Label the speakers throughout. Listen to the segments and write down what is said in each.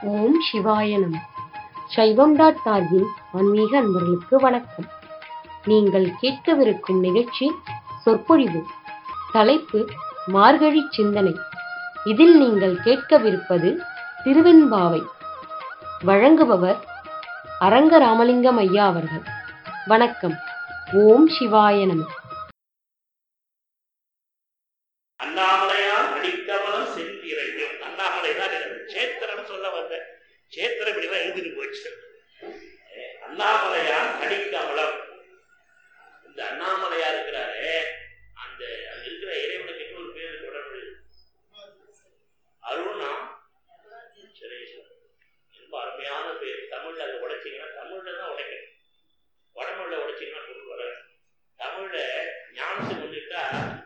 Speaker 1: ஓம் சிவாய நம சைவம் டாட் டார்கின் ஆன்மீக அன்பர்களுக்கு வணக்கம் நீங்கள் கேட்கவிருக்கும் நிகழ்ச்சி சொற்பொழிவு தலைப்பு மார்கழி சிந்தனை இதில் நீங்கள் கேட்கவிருப்பது திருவெண்பாவை வழங்குபவர் அரங்க ராமலிங்கம் ஐயா அவர்கள் வணக்கம் ஓம் சிவாய நம
Speaker 2: அண்ணாமலையால் அடிக்கமலம் சென்றிரையும் அண்ணாமலை தான் எனக்கு சேத்திரம் சொல்ல வந்த சேத்திரம் இப்படிதான் எழுதிட்டு போச்சு அஹ் அண்ணாமலையால் அடிக்கமலம் இந்த அண்ணாமலையா இருக்கிறாரே அந்த அங்க இருக்கிற இறைவனுக்கு இன்னொரு பேரு தொடர்பு அருணா சுரேஷன் ரொம்ப அருமையான பேர் தமிழ்ல அதை உடைச்சீங்கன்னா தமிழ்ல தான் உடைக்கணும் வடமொழில உடைச்சீங்கன்னா பொருள் வராது தமிழ்ல ஞானத்துக்கு வந்துட்டா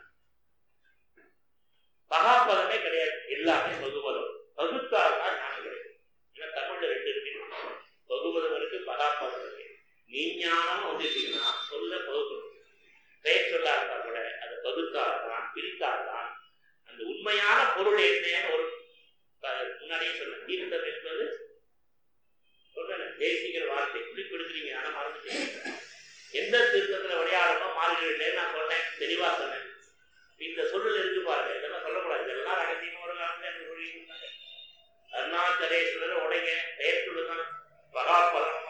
Speaker 2: மகாபதமே கிடையாது எல்லாமே பகுபதம் பகுத்தால் தான் ஞானம் கிடைக்கும் ஏன்னா தமிழ்ல ரெண்டு இருக்கு பகுபதம் இருக்கு மகாபதம் இருக்கு நீ ஞானம் வந்துச்சுன்னா சொல்ல பகுக்கணும் பெயர் சொல்லா இருந்தா கூட அதை பகுத்தால் தான் பிரித்தால் தான் அந்த உண்மையான பொருள் என்னன்னு ஒரு அஹ், முன்னாடியே சொன்ன தீர்த்தம் என்பது சொல்றேன் தேசிக்கிற வார்த்தை குறிப்பிடுக்கிறீங்க ஆனா மறந்துட்டீங்க எந்த தீர்த்தத்துல விளையாடணும் மாறுகிறேன் நான் சொன்னேன் தெளிவா சொன்னேன் இந்த சொல்லுல இருக்கு பாருங்க இதெல்லாம் சொல்லக்கூடாது இதெல்லாம் ரகசியமா ஒரு காலத்துல எனக்கு சொல்லியிருந்தாங்க அருணாச்சலேஸ்வரர் உடைங்க பெயர் சொல்லுதான் மகாபலம்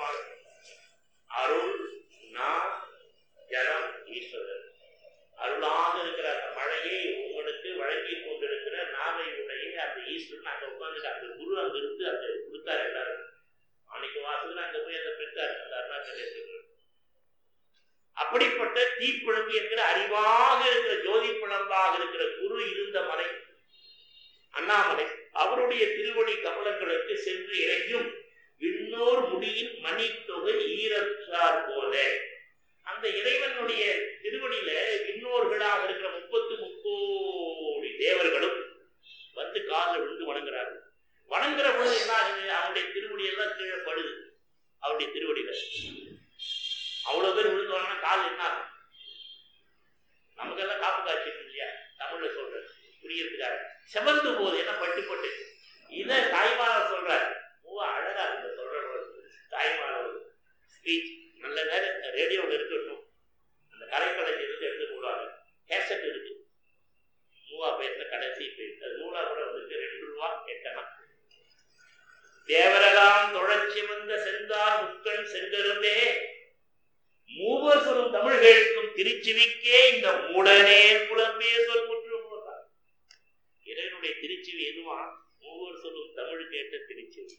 Speaker 2: அருள் நா ஜலம் ஈஸ்வரர் அருளாக இருக்கிற அந்த மழையை உங்களுக்கு வழங்கி கொண்டிருக்கிற நாவை உடைய அந்த ஈஸ்வரன் அங்க உட்கார்ந்துட்டு அந்த குரு அங்க இருந்து அந்த கொடுத்தாரு எல்லாரும் அன்னைக்கு வாசத்துல அங்க போய் அதை பெற்றார் அந்த அருணாச்சலேஸ்வரர் அப்படிப்பட்ட தீப்பிழம்பு என்கிற அறிவாக இருக்கிற ஜோதி பிழம்பாக இருக்கிற குரு இருந்த மலை அண்ணாமலை அவருடைய திருவடி கமலங்களுக்கு சென்று இறையும் விண்ணோர் முடியின் மணித்தொகை ஈரற்றார் போல அந்த இறைவனுடைய திருவடியில விண்ணோர்களாக இருக்கிற முப்பத்து முக்கோடி தேவர்களும் வந்து காலில் விழுந்து வணங்குறார்கள் வணங்குற பொழுது என்ன ஆகுது அவருடைய திருவடி எல்லாம் கீழே படுது அவருடைய திருவடியில அவ்வளவு பேர் விழுந்து வரனா கால் என்ன ஆகும் நமக்கெல்லாம் காப்பு காய்ச்சி இல்லையா தமிழ்ல சொல்றது புரியறதுக்காக செவந்து போகுது என்ன பட்டு பட்டு இத தாய்மானவர் சொல்றாரு ஓ அழகா இருக்கு சொல்ற தாய்மானவர் ஸ்பீச் நல்ல நேரம் ரேடியோவில் இருக்கட்டும் அந்த கரைக்கலைஞர் இருந்து எடுத்து போடுவாங்க கேசட் இருக்கு மூவா பேசுற கடைசி பேர் அது நூலா கூட வந்துருக்கு ரெண்டு ரூபா எட்டனா தேவரெல்லாம் தொழச்சி வந்த செந்தார் முக்கண் செங்கரும்பே மூவர் சொல்லும் தமிழ் கேட்கும் திருச்சிவிக்கே இந்த மூடனே புலம்பே சொல் முற்றும் போதார். இறைவனுடைய திருச்சிவி எதுவா மூவர் சொல்லும் தமிழ் கேட்ட திருச்சிவி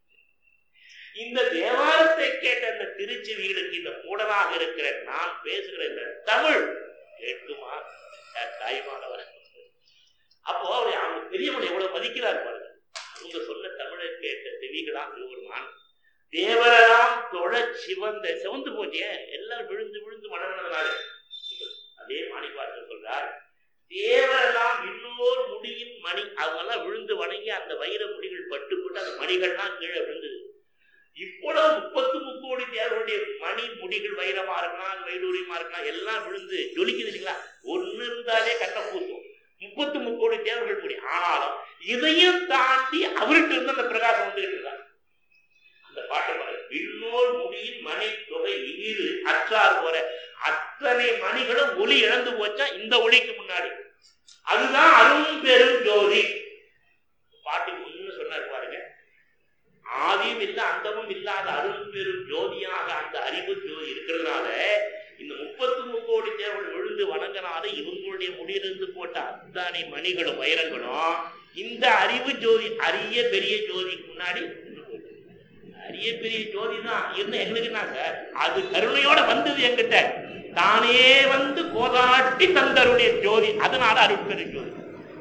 Speaker 2: இந்த தேவாரத்தை கேட்ட அந்த திருச்சிவிகளுக்கு இந்த மூடனாக இருக்கிற நான் பேசுகிற இந்த தமிழ் கேட்குமா யார் தாய்மானவர் அப்போ அவரை அவங்க பெரியவனை எவ்வளவு மதிக்கிறார் பாருங்க அவங்க சொன்ன தமிழை கேட்ட செவிகளா ஒரு மானம் தேவரெல்லாம் தொழ சிவந்த சிவந்து போச்சே எல்லாம் விழுந்து விழுந்து வணங்கினதுனால அதே மாணிப்பாட்டர் சொல்றார் தேவரெல்லாம் இன்னொரு முடியின் மணி அவங்கெல்லாம் விழுந்து வணங்கி அந்த வைர முடிகள் பட்டு போட்டு அந்த மணிகள்லாம் கீழே விழுந்தது இப்பொழுது முப்பத்து முக்கோடி தேவருடைய மணி முடிகள் வைரமா இருக்கலாம் வைடூரியமா இருக்கலாம் எல்லாம் விழுந்து ஜொலிக்குது இல்லைங்களா ஒண்ணு இருந்தாலே கண்ணை பூசும் முப்பத்து முக்கோடி தேவர்கள் முடி ஆனாலும் இதையும் தாண்டி அவர்கிட்ட இருந்து அந்த பிரகாசம் வந்துகிட்டு இருக்காங்க அந்த பாட்டு பாரு விண்ணோர் முடியின் மணி தொகை ஈடு அற்றார் போற அத்தனை மணிகளும் ஒளி இழந்து போச்சா இந்த ஒளிக்கு முன்னாடி அதுதான் அரும் பெரும் ஜோதி பாட்டுக்கு முன்னு சொன்னார் பாருங்க ஆதியும் இல்ல அந்தமும் இல்லாத அரும் பெரும் ஜோதியாக அந்த அறிவு ஜோதி இருக்கிறதுனால இந்த முப்பத்து முக்கோடி தேவர்கள் விழுந்து வணங்கினால இவங்களுடைய முடியிலிருந்து போட்ட அத்தனை மணிகளும் வைரங்களும் இந்த அறிவு ஜோதி அரிய பெரிய ஜோதிக்கு முன்னாடி நின்னு போச்சு. அரிய பெரிய ஜோதி தான் இருந்து எங்களுக்கு என்ன சார் அது கருணையோட வந்தது என்கிட்ட தானே வந்து கோதாட்டி தந்தருடைய ஜோதி அதனால அருட்பெரு ஜோதி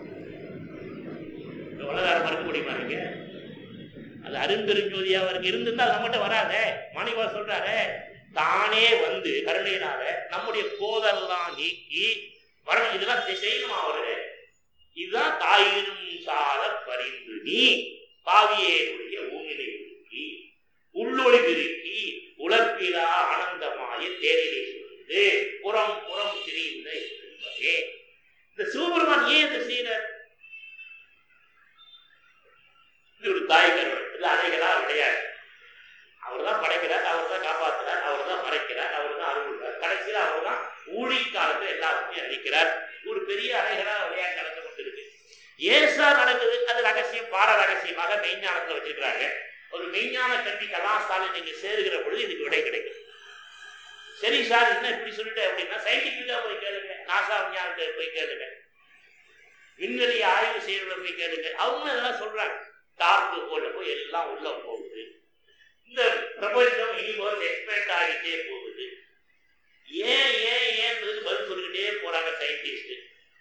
Speaker 2: உலகாரம் மறுக்க முடியுமா நீங்க அது அரும்பெருஞ்சோதியா அவருக்கு இருந்திருந்தா அது நம்மகிட்ட வராதே மாணிவா சொல்றாரு தானே வந்து கருணையினால நம்முடைய கோதெல்லாம் நீக்கி வரணும் இதெல்லாம் செய்~ செய்யணுமா அவரு இதுதான் தாயினும் சால பரிந்து நீ பாவியேனுடைய ஊனிலை உருக்கி உள்ளொளி பெருக்கி உலப்பிலா ஆனந்தமாய தேரிலே சுழ்ந்து புறம் புறம் திரிந்த என்பதே இந்த சிவபெருமான் ஏன் இதை செய்யறார் இது ஒரு தாய் கருவத்தை இது அலைகளா விளையாடு அவர் தான் படைக்கிறார் அவர் தான் காப்பாற்றுறார் அவர் தான் மறைக்கிறார் அவர் தான் அருள்கிறார் கடைசியில் அவர் தான் ஊழி காலத்தில் எல்லாருமே அழிக்கிறார் ஒரு பெரிய அலைகளா விளையாட்டு நடந்து கொண்டிருக்கு ஏன் சார் நடக்குது அது ரகசியம் பாட ரகசியமாக மெய்ஞானத்தில் வச்சிருக்கிறாங்க ஒரு மெய்ஞான கல்வி கலாசாலை நீங்க சேருகிற பொழுது இதுக்கு விடை கிடைக்கும் சரி சார் என்ன இப்படி சொல்லிட்டு அப்படின்னா சயின்டிபிக்கா போய் கேளுங்க நாசா விஞ்ஞானத்தை போய் கேளுங்க விண்வெளி ஆய்வு செய்யறத போய் கேளுங்க அவங்க இதெல்லாம் சொல்றாங்க டார்க் ஹோல்ல போய் எல்லாம் உள்ள போகுது இந்த பிரபஞ்சம் யூனிவர்ஸ் எக்ஸ்பேண்ட் ஆகிட்டே போகுது ஏன் ஏன் ஏன் பதில் சொல்லிக்கிட்டே போறாங்க சயின்டிஸ்ட்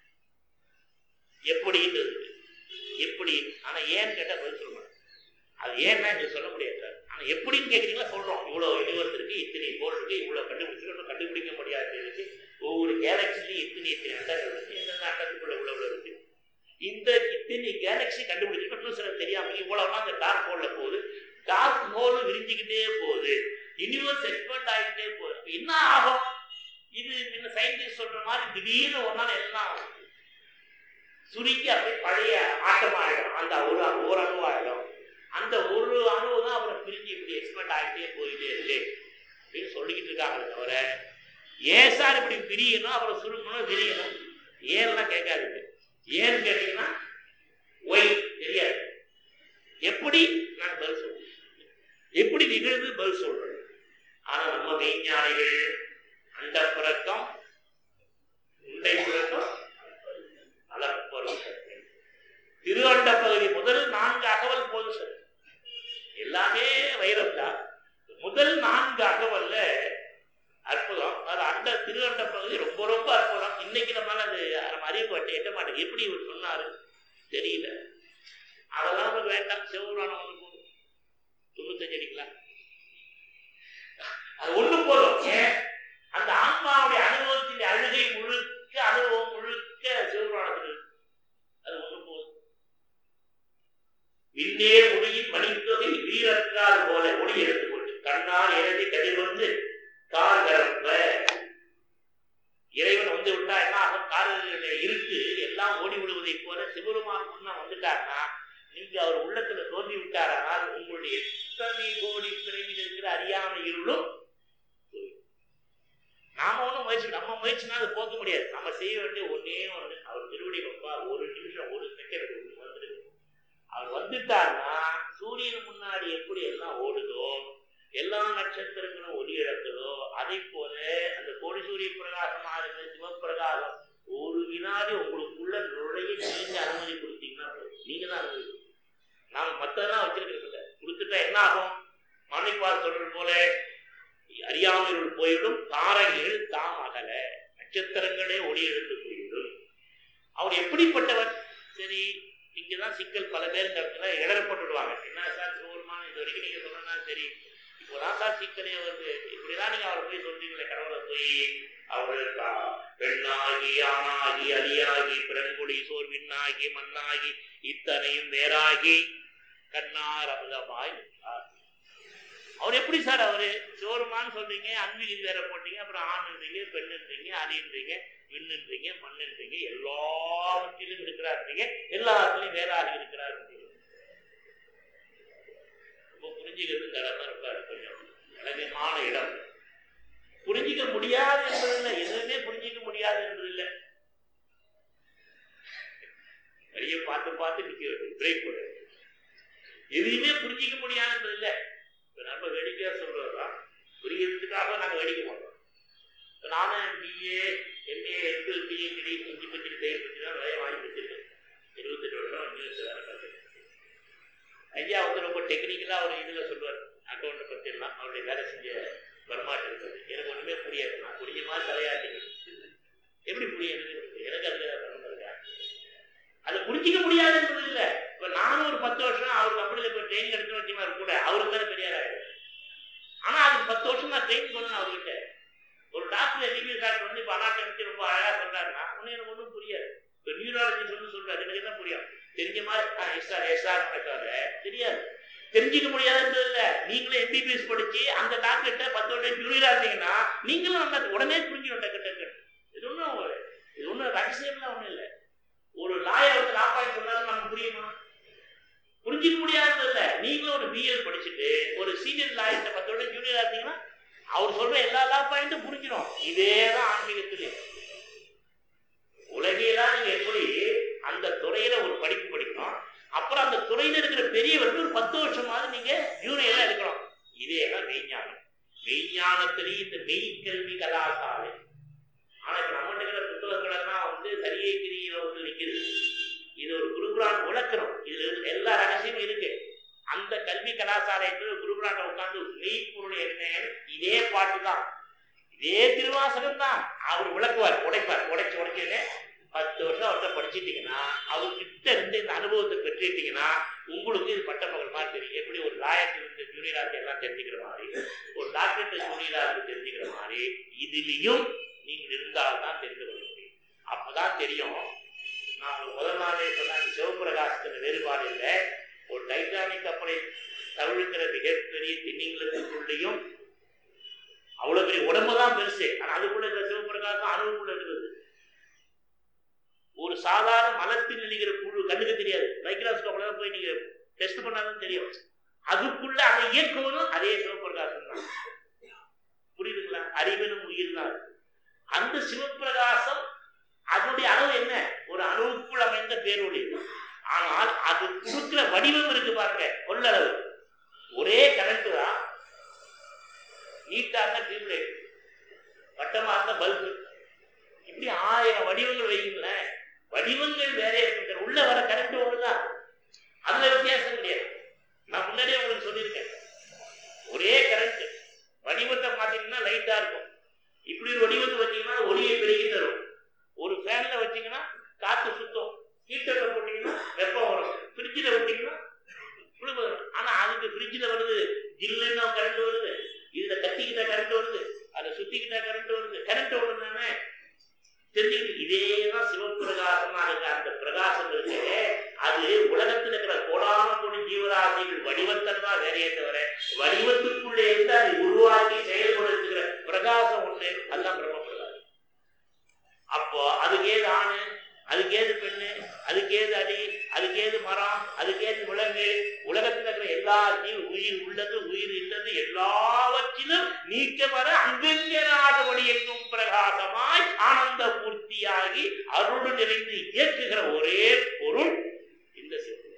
Speaker 2: எப்படின்றது எப்படி ஆனா ஏன்னு கேட்டா பதில் சொல்ல மாட்டாங்க அது ஏன்னா நீங்க சொல்ல முடியாது சார் ஆனா எப்படின்னு கேக்குறீங்களா சொல்றோம் இவ்வளவு யூனிவர்ஸ் இருக்கு இத்தனை கோல் இருக்கு இவ்வளவு கண்டுபிடிச்சிருக்கோம் கண்டுபிடிக்க முடியாது இருக்கு ஒவ்வொரு கேலக்சிலையும் இத்தனை இத்தனை அண்டங்கள் இருக்கு எந்தெந்த அண்டத்துக்குள்ள இவ்வளவு இருக்கு இந்த இத்தனை கேலக்சி கண்டுபிடிச்சிருக்கோம் இன்னும் சில தெரியாம இவ்வளவுலாம் அந்த டார்க் ஹோல்ல போகுது டார்க் ஹோல் விரிஞ்சுக்கிட்டே போகுது யூனிவர்ஸ் எக்ஸ்பெண்ட் ஆகிட்டே போகுது அப்ப என்ன ஆகும் இது இந்த சயின்டிஸ்ட் சொல்ற மாதிரி திடீர்னு ஒரு நாள் எல்லாம் சுருக்கி அப்படியே பழைய ஆட்டமாயிடும் அந்த ஒரு ஒரு அணுவாயிடும் அந்த ஒரு அணு தான் அப்புறம் பிரிஞ்சு இப்படி எக்ஸ்பெண்ட் ஆகிட்டே போயிட்டே இருக்கு அப்படின்னு சொல்லிக்கிட்டு இருக்காங்க தவிர ஏன் சார் இப்படி பிரியணும் அப்புறம் சுருங்கணும் விரியணும் ஏன்லாம் கேட்காதுங்க ஏன்னு கேட்டீங்கன்னா ஒய் தெரியாது எப்படி நான் பதில் சொல்றேன் எப்படி நிகழ்வு பதில் சொல்றேன் ஆனா நம்ம மெய்ஞானிகள் அண்ட பிறக்கம் உண்டை பிறக்கம் அளப்பரும் திரு அண்ட பகுதி முதல் நான்கு அகவல் போதும் சார் எல்லாமே வைரம் தான் முதல் நான்கு அகவல்ல அற்புதம் அது அண்ட திரு அண்ட பகுதி ரொம்ப ரொம்ப அற்புதம் இன்னைக்கு நம்மளால அது நம்ம அறிவு பட்டு எட்ட மாட்டேங்குது எப்படி இவர் சொன்னாரு தெரியல அதெல்லாம் நமக்கு வேண்டாம் சிவபுராணம் ஒண்ணு போதும் தொண்ணூத்தஞ்சு அடிக்கலாம் அது ஒண்ணு போதும் ஏன் அந்த ஆன்மாவுடைய அனுபவத்தின் அழுகை முழுக்க அனுபவம் முழுக்க சிவபுராணத்தில் இருக்கு. அது ஒண்ணு போதும் விண்ணே முடியின் மணித்தொகை வீரற்றார் போல ஒளி எடுத்துக்கொண்டு கண்ணால் இறங்கி கதிர் வந்து கால் கரப்ப இறைவன் வந்து விட்டா என்ன ஆகும் காலில் இருக்கு எல்லாம் ஓடி விடுவதை போல சிவருமான் முன்ன வந்துட்டாருன்னா நீங்க அவர் உள்ளத்துல தோன்றி விட்டாரானால் உங்களுடைய எத்தனை கோடி பிறவியில் இருக்கிற அறியாமை இருளும் போயிடும். நாம ஒண்ணும் முயற்சி நம்ம முயற்சினா அதை போக்க முடியாது நம்ம செய்ய வேண்டிய ஒன்னே ஒண்ணு அவர் திருவடி பப்பா ஒரு நிமிஷம் ஒரு செகண்ட் வந்துடுது அவர் வந்துட்டாருன்னா சூரியன் முன்னாடி எப்படி எல்லாம் ஓடுதோ எல்லா நட்சத்திரங்களும் ஒளி இழக்குதோ அதை போல அந்த கோடி சூரிய பிரகாசமா இருக்கிற சிவப்பிரகாசம் ஒரு வினாடி உங்களுக்குள்ள நுழைய நீங்க அனுமதி கொடுத்தீங்கன்னா போதும். நீங்க தான் அனுமதி கொடுக்கணும். நாம மத்ததெல்லாம் வச்சிருக்கிறது இல்லை கொடுத்துட்டா என்ன ஆகும் மன்னிப்பார் சொல்றது போல அறியாமையுள் போயிடும் தாரகைகள் தாம் அகல நட்சத்திரங்களே ஒளி எழுந்து போய்விடும் அவர் எப்படிப்பட்டவர் சரி இங்கதான் சிக்கல் பல பேர் இந்த இடத்துல இடரப்பட்டுடுவாங்க என்ன சார் சிவபெருமான் இது வரைக்கும் நீங்க சொன்னா சரி இப்போதான் சார் சிக்கலே வருது இப்படிதான் நீங்க அவரை போய் சொல்றீங்களே கடவுளை போய் அவர் கா- பெண்ணாகி ஆணாகி அலியாகி பிறன்குடி சோர் விண்ணாகி மண்ணாகி இத்தனையும் வேறாகி கண்ணார் அமுதமாய் நின்றார். அவர் எப்படி சார் அவரு சோறுமான்னு சொல்றீங்க அன்பின் வேற போட்டீங்க அப்புறம் ஆண்ன்றீங்க பெண்ணுன்றீங்க அலின்றீங்க விண்ணுன்றீங்க மண்ணுன்றீங்க எல்லாவற்றிலும் இருக்கிறாருன்றீங்க எல்லாத்துலயும் வேறாக இருக்கிறார் ரொம்ப புரிஞ்சுக்கிறது இந்த இடம் தான் ரொம்ப கொஞ்சம் அழகமான இடம் புரிஞ்சிக்க முடியாது என்பது இல்லை எதுவுமே புரிஞ்சிக்க முடியாது என்பது இல்லை நிறைய பார்த்து பார்த்து நிக்க வேண்டும் பிரேக் பண்ண வேண்டும். எதையுமே புரிஞ்சிக்க முடியாது என்பது இல்லை இப்ப நம்ம வேடிக்கையா சொல்றதுதான் புரியறதுக்காக நாங்க வேடிக்கை பண்றோம் இப்ப நானும் பிஏ எம்ஏ எம்பிஎல் பிஹெச்டி இஞ்சி பத்தி செயல் பத்தி தான் நிறைய வாங்கி வச்சிருக்கேன் இருபத்தெட்டு வருஷம் யூஎஸ் வேலை பார்த்துருக்கேன் ஐயா வந்து ரொம்ப டெக்னிக்கலா ஒரு இதுல சொல்லுவார் அக்கௌண்ட் பத்தி எல்லாம் அவருடைய வேலை செஞ்ச வருமாட்டம் இருக்குது எனக்கு ஒண்ணுமே புரியாது நான் புரிஞ்ச மாதிரி தலையாட்டிங்க எப்படி புரியும் எனக்கு புரியும். எனக்கு அதுல சம்பந்தம் இருக்கா அதை புரிஞ்சிக்க முடியாது என்பது இல்ல இப்ப நானும் ஒரு பத்து வருஷம் அவர் கம்பெனில போய் ட்ரைனிங் எடுத்து வச்சுமாரு கூட அவருக்கு தானே பெரியார் ஆயிடும் ஆனா அதுக்கு பத்து வருஷம் நான் ட்ரெயின் பண்ணணும் அவர்கிட்ட ஒரு டாக்டர் எம்பிபிஎஸ் டாக்டர் வந்து இப்ப அனாட்டமிக்கு ரொம்ப அழகா சொல்றாருன்னா ஒன்னும் எனக்கு ஒன்றும் புரியாது இப்ப நியூராலஜி சொல்லி சொல்றாரு எனக்கு என்ன புரியும் தெரிஞ்ச மாதிரி எஸ்ஆர் எஸ்ஆர் தவிர தெரியாது தெரிஞ்சுக்க முடியாதுன்றது இல்ல நீங்களும் எம்பிபிஎஸ் படிச்சு அந்த டாக்டர்கிட்ட பத்து வருடம் ஜூனியரா இருந்தீங்கன்னா நீங்களும் அந்த உடனே புரிஞ்சிடும் டக்கு டக்கு இது ஒன்றும் இது ஒன்றும் ரகசியம்லாம் ஒன்றும் இல்லை ஒரு லாயர் வந்து லா பாயிண்ட் சொன்னாலும் நமக்கு புரியுமா புரிஞ்சிக்க முடியாதது இல்ல நீங்களும் ஒரு பிஎல் படிச்சுட்டு ஒரு சீனியர் லாயர்கிட்ட பத்து வருடம் ஜூனியர் இருந்தீங்கன்னா அவர் சொல்ற எல்லா லா பாயிண்ட்டும் புரிஞ்சிடும் இதே தான் ஆன்மீகத்திலே உலகையெல்லாம் நீங்க எப்படி அந்த துறையில ஒரு படிப்பு படிக்கணும் அப்புறம் அந்த துறையில இருக்கிற பெரியவர்கள் ஒரு பத்து வருஷமாவது நீங்க ஜூனியரா இருக்கணும் இதே தான் மெய்ஞானம் மெய்ஞானத்திலேயே இந்த மெய்க்கல்வி கலாசாலை ஆனா இப்ப நம்மகிட்ட இருக்கிற புத்தகங்கள் எல்லாம் வந்து சரியை கிரியில வந்து நிக்குது இது ஒரு குருகுரான் விளக்கணும் இதுல இருந்து எல்லா ரகசியமும் இருக்கு அந்த கல்வி கலாசாலையத்தில் குருகுரான உட்கார்ந்து மெய்ப்பொருள் என்ன இதே பாட்டு தான் இதே திருவாசகம் தான் அவர் விளக்குவார் உடைப்பார் உடைச்சு உடைச்சுன்னு பத்து வருஷம் அவர்கிட்ட படிச்சிட்டீங்கன்னா அவர்கிட்ட இருந்து இந்த அனுபவத்தை பெற்றுட்டீங்கன்னா உங்களுக்கு இது பட்டமகள் மாதிரி தெரியும் எப்படி ஒரு லாயர்ட்டு இருந்து ஜூனியராக எல்லாம் தெரிஞ்சுக்கிற மாதிரி ஒரு டாக்டர்கிட்ட ஜூனியராக தெரிஞ்சுக்கிற மாதிரி இதுலயும் நீங்கள் இருந்தால்தான் தெரிந்து கொள்ள முடியும் அப்பதான் தெரியும் நான் உங்களுக்கு முதல் நாளே சொன்ன அந்த சிவபிரகாசத்துல வேறுபாடு இல்லை ஒரு டைட்டானிக் கப்பலை தவிழ்க்கிற மிகப்பெரிய திண்ணிங்களுக்குள்ளேயும் அவ்வளவு பெரிய உடம்பு தான் பெருசு ஆனா அதுக்குள்ள இருக்கிற சிவபிரகாசம் அணுவுக்குள்ள இருக்குது ஒரு சாதாரண மலத்தில் நினைக்கிற புழு கண்ணுக்கு தெரியாது மைக்ரோஸ்கோப்ல தான் போய் நீங்க டெஸ்ட் பண்ணாதான் தெரியும் அதுக்குள்ள அதை இயக்குவதும் அதே சிவபிரகாசம் தான் புரியுதுங்களா அறிவனும் உயிர் தான் அந்த சிவபிரகாசம் அதனுடைய அளவு என்ன ஒரு அணுவுக்குள் அமைந்த பேரொழி ஆனால் அது கொடுக்கிற வடிவம் இருக்கு பாருங்க கொள்ளளவு ஒரே கரண்ட் தான் நீட்டா இருந்த டியூப்லைட் வட்டமா இருந்த பல்பு இப்படி ஆயிரம் வடிவங்கள் வைங்களேன் வடிவங்கள் வேற இருக்கு உள்ள வர கரண்ட் ஒண்ணுதான் அதுல வித்தியாசம் கிடையாது நான் முன்னாடியே உங்களுக்கு சொல்லியிருக்கேன் ஒரே கரண்ட் வடிவத்தை மாத்தீங்கன்னா லைட்டா இருக்கும் இப்படி ஒரு வடிவத்தை வச்சீங்கன்னா ஒளியை பெருகி தரும் ஒரு ஃபேன்ல வச்சீங்கன்னா காத்து சுத்தம் ஹீட்டர்ல போட்டீங்கன்னா வெப்பம் வரும் ஃப்ரிட்ஜில் விட்டீங்கன்னா குளிர் வரும் ஆனா அதுக்கு ஃப்ரிட்ஜில் வருது ஜில்லுன்னு கரண்ட் வருது இதுல கத்திக்கிட்டா கரண்ட் வருது அதை சுத்திக்கிட்டா கரண்ட் வருது கரண்ட் ஒண்ணு தானே தெரிஞ்சுக்கிட்டு இதேதான் சிவப்பிரகாசமா இருக்க அந்த பிரகாசம் இருக்கு அது உலகத்தில் இருக்கிற கோடான கோடி ஜீவராசிகள் வடிவத்தில் தான் வேறையே தவிர வடிவத்துக்குள்ளே இருந்து அதை உருவாக்கி செயல்படுத்துகிற பிரகாசம் ஒண்ணு அதுதான் பிரம்ம பிரகாசம் அப்போ அதுக்கு ஏது ஆணு அதுக்கு ஏது பெண்ணு அதுக்கு ஏது அடி அதுக்கு ஏது மரம் அதுக்கு ஏது விலங்கு உலகத்தில் இருக்கிற எல்லா ஜீவ உயிர் உள்ளது உயிர் இல்லது எல்லாவற்றிலும் நீக்க வர அங்கங்கனாதபடி எங்கும் பிரகாசமாய் ஆனந்த பூர்த்தியாகி அருள் நிறைந்து இயக்குகிற ஒரே பொருள் இந்த சிவம்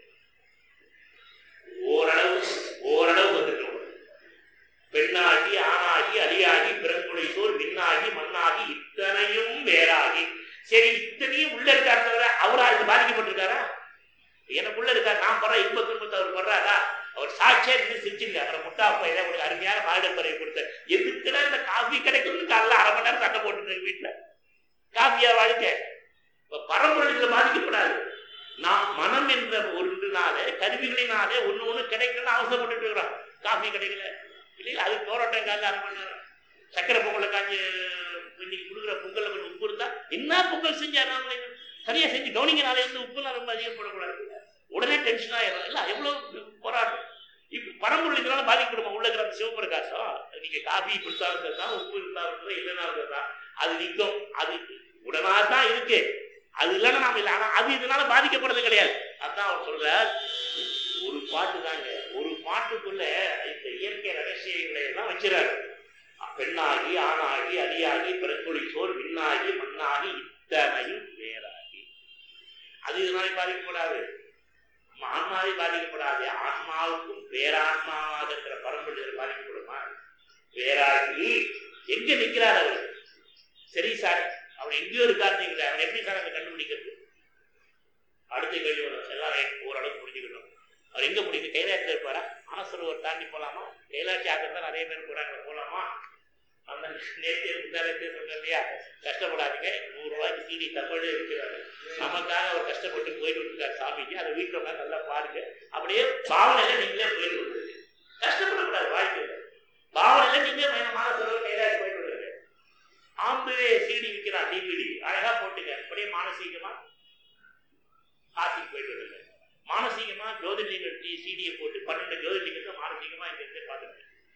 Speaker 2: ஓரளவு ஓரளவு வந்துட்டோம் பெண்ணாகி ஆணாகி அடியாகி பிறங்குலை சோர் விண்ணாகி மண்ணாகி இத்தனையும் வேறாகி சரி இத்தனையும் உள்ள இருக்காரு தவிர அவரா இது பாதிக்கப்பட்டிருக்காரா எனக்குள்ள இருக்கார் நான் படுற இன்ப துன்பத்தை அவர் படுறாரா அவர் சாட்சியா இருந்து சிரிச்சிருக்காரு அவரை முட்டா பையன் உங்களுக்கு அருமையான மாடப்பறையை கொடுத்த எதுக்குடா இந்த காஃபி கிடைக்கும்னு காலைல அரை மணி நேரம் சண்டை போட்டுட்டு வீட்டுல காஃபியா வாழ்க்கை இப்ப பரம்பரைகளை பாதிக்கப்படாது நாம் மனம் என்ற ஒன்றினாலே கருவிகளினாலே ஒண்ணு ஒண்ணு கிடைக்கணும்னு அவசரப்பட்டு இருக்கிறோம் காஃபி கிடைக்கல இல்லையா அது போராட்டம் காலைல அரை மணி நேரம் சக்கரை பொங்கலை காஞ்சி இன்னைக்கு கொடுக்குற பொங்கல்ல கொஞ்சம் உப்பு இருந்தா என்ன பொங்கல் செஞ்சாரு நாமளே சரியா செஞ்சு கவனிங்க நாளை இருந்து உப்புலாம் ரொம்ப அதிகம் போடக்கூடாது உடனே டென்ஷன் ஆயிடும் இல்ல எவ்வளவு போராட்டம் இப்ப பரம்பொருளினால பாதிக்கப்படுமா உள்ள இருக்கிற அந்த சிவபிரகாசம் நீங்க காஃபி கொடுத்தாலும் சரிதான் உப்பு இருந்தாலும் சரி இல்லைனாலும் சரிதான் அது நிற்கும் அது உடனா தான் இருக்கு அது இல்லைன்னா நாம இல்லை ஆனா அது இதனால பாதிக்கப்படுறது கிடையாது அதான் அவர் சொல்ற ஒரு பாட்டு தாங்க ஒரு பாட்டுக்குள்ள இந்த இயற்கை ரகசியங்களை எல்லாம் வச்சிருக்காரு பெண்ணாகி ஆணாகி அடியாகி பிறக்குழி சோர் விண்ணாகி மண்ணாகி இத்தனையும் வேறாகி அது இதனால பாதிக்கப்படாது ஆன்மாவை பாதிக்கப்படாது ஆன்மாவுக்கும் பேரான்மாவாக இருக்கிற பரம்பரையில் பாதிக்கப்படுமா வேறாகி எங்க நிக்கிறார் அவர் சரி சார் அவர் எங்கேயோ இருக்காருன்னு அவர் எப்படி சார் அங்க கண்டுபிடிக்கிறது அடுத்த கேள்வி வரும் எல்லாரும் ஓரளவுக்கு புரிஞ்சுக்கணும் அவர் எங்க முடியுது கைலாயத்தில் இருப்பாரா மனசரோவர் தாண்டி போலாமா கைலாட்சி ஆகிறதா நிறைய பேர் போறாங்க போலாமா அந்த நேற்று முந்தானத்தே சொன்ன இல்லையா கஷ்டப்படாதீங்க நூறு ரூபாய்க்கு சீடி தமிழே இருக்கிறாரு நமக்காக அவர் கஷ்டப்பட்டு போயிட்டு இருக்காரு சாமிக்கு அதை வீட்டில் உட்காந்து நல்லா பாருங்க அப்படியே பாவனையில நீங்களே போயிட்டு வந்துருங்க கஷ்டப்படக்கூடாது வாழ்க்கையில பாவனையில நீங்க மானசரோவர் கைலாயம் போயிட்டு வந்துருங்க ஆம்புவே சீடி விற்கிறான் டிவிடி அழகா போட்டுங்க அப்படியே மானசீகமா காசிக்கு போயிட்டு வந்துருங்க மானசீகமா ஜோதிர்லிங்க சீடியை போட்டு பன்னெண்டு ஜோதிர்லிங்கத்தை மானசீகமா இங்க இருந்து பார்த்துருங்க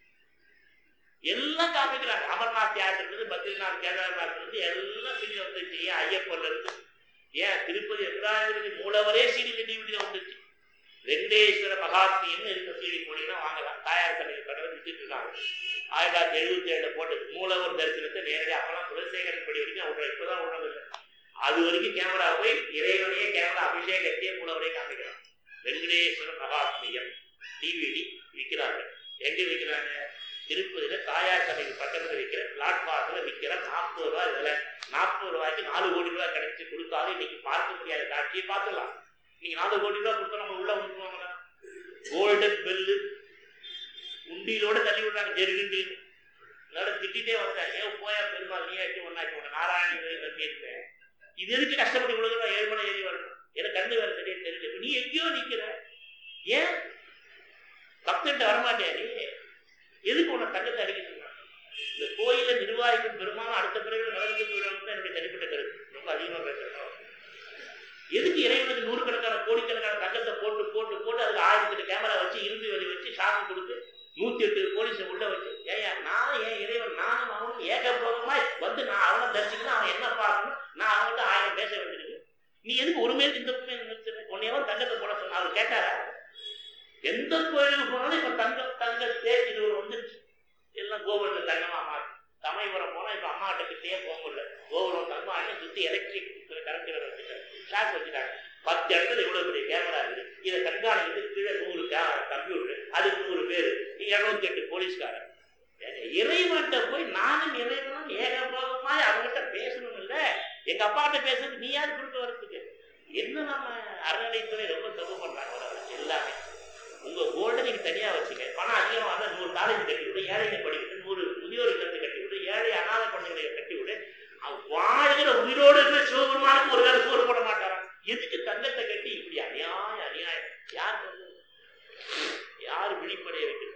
Speaker 2: எல்லாம் காமிக்கிறாங்க அமர்நாத் யாத்திரை இருந்து பத்ரிநாத் கேதார்நாத் இருந்து எல்லாம் சீடி வந்துச்சு ஏன் ஐயப்பன்ல இருந்து ஏன் திருப்பதி வெங்கடாஜபதி மூலவரே சீடி டிவிடியில வந்துச்சு வெங்கடேஸ்வர மகாத்மியம் இருக்க சீடி போனீங்கன்னா வாங்கலாம் தாயார் சமையல் கடவுள் வித்துட்டு இருக்காங்க ஆயிரத்தி தொள்ளாயிரத்தி எழுபத்தி ஏழுல போட்டது மூலவர் தரிசனத்தை நேரடியாக அப்பெல்லாம் குலசேகரன் படி வரைக்கும் விடுற இப்பதான் விடுறது இல்லை அது வரைக்கும் கேமரா போய் இறைவனையே கேமரா அபிஷேகத்தையே மூலவரே காமிக்கலாம் வெங்கடேஸ்வர மகாத்மியம் டிவிடி விற்கிறாங்க எங்க விற்கிறாங்க திருப்பதியில தாயார் சபைக்கு பக்கத்துல விற்கிற பிளாட்பார்க்ல விற்கிற நாற்பது ரூபாய் இதுல நாற்பது ரூபாய்க்கு நாலு கோடி ரூபாய் கிடைச்சு கொடுத்தாலும் இன்னைக்கு பார்க்க முடியாத காட்சியை பார்த்துடலாம் நீங்க நாலு கோடி ரூபாய் கொடுத்தா நம்ம உள்ள வந்துருவாங்களா கோல்டன் பெல்லு உண்டியிலோட தள்ளி விடுறாங்க ஜெருகுண்டின்னு அதோட திட்டிட்டே வந்தேன் ஏன் போயா பெருமாள் நீ ஆச்சு ஒன்னாச்சு உன்னை நாராயணி நம்பி இருப்பேன் இது எதுக்கு கஷ்டப்பட்டு கொடுக்குறோம் ஏழு மணி ஏறி வரணும் எனக்கு கண்ணு வேற சரியா தெரியல இப்ப நீ எங்கேயோ நிக்கிற ஏன் பக்தன்ட்ட வரமாட்டியா நீ எதுக்கு உன்னை தங்கத்தை அடிக்க சொன்னாங்க இந்த கோயில நிர்வாகிக்கும் பெருமானம் அடுத்த பிறகு நடந்து போயிடும் என்னுடைய தனிப்பட்ட கருத்து ரொம்ப அதிகமா பேசுறேன் எதுக்கு இறைவனுக்கு நூறுக்கணக்கான கோடிக்கணக்கான தங்கத்தை போட்டு போட்டு போட்டு அதுக்கு ஆயிரத்தி எட்டு கேமரா வச்சு இறுதி வழி வச்சு சாமி கொடுத்து நூத்தி எட்டு போலீஸ் உள்ள வச்சு ஏயா நான் என் இறைவன் நானும் அவனும் ஏகபோகமாய் வந்து நான் அவனை தரிசிக்கணும் அவன் என்ன பார்க்கணும் நான் அவன்கிட்ட ஆயிரம் பேச வேண்டியிருக்கு நீ எதுக்கு ஒரு மேல் இந்த மேல் நிறுத்துற உன்னையவன் தங்கத்தை போட சொன்ன அவர் கேட்டாரா எந்த கோயிலுக்கு போனாலும் இப்ப தங்க தங்க தேர் இது ஒரு வந்துருச்சு எல்லாம் கோபுரத்துல தங்கமா மாறி சமயபுரம் போனா இப்ப அம்மா கிட்டே போக முடியல கோபுரம் தங்கம் ஆகி சுத்தி எலக்ட்ரிக் கரண்ட் வச்சுட்டாங்க ஷாக் வச்சுட்டாங்க பத்து இடத்துல இவ்வளவு பெரிய கேமரா இருக்குது இதை கண்காணிக்கிறது கீழே நூறு கம்ப்யூட்டர் அதுக்கு நூறு பேர் இருநூத்தி எட்டு போலீஸ்காரன் இறைவன்கிட்ட போய் நானும் இறைவனும் ஏகபோகமாய் அவங்ககிட்ட பேசணும் இல்ல எங்க அப்பாட்ட பேசுறது நீ யாரு கொடுக்க வரதுக்கு என்ன நம்ம அறநிலைத்துறை ரொம்ப தப்பு பண்றாங்க எல்லாமே உங்க கோல்டை நீங்க தனியா வச்சுக்க பணம் அதிகமா இருந்தா நூறு காலேஜ் கட்டி விடு ஏழைங்க படிக்கிட்டு நூறு முதியோர் இல்லத்தை கட்டி விடு ஏழை அனாதை குழந்தைகளை கட்டி விடு அவன் வாழ்கிற உயிரோடு இருக்கிற சிவபெருமானுக்கு ஒரு வேலை சோறு போட மாட்டாரான் எதுக்கு தங்கத்தை கட்டி இப்படி அநியாயம் அநியாயம் யார் சொல்றது யார் விழிப்படைய வைக்கிறது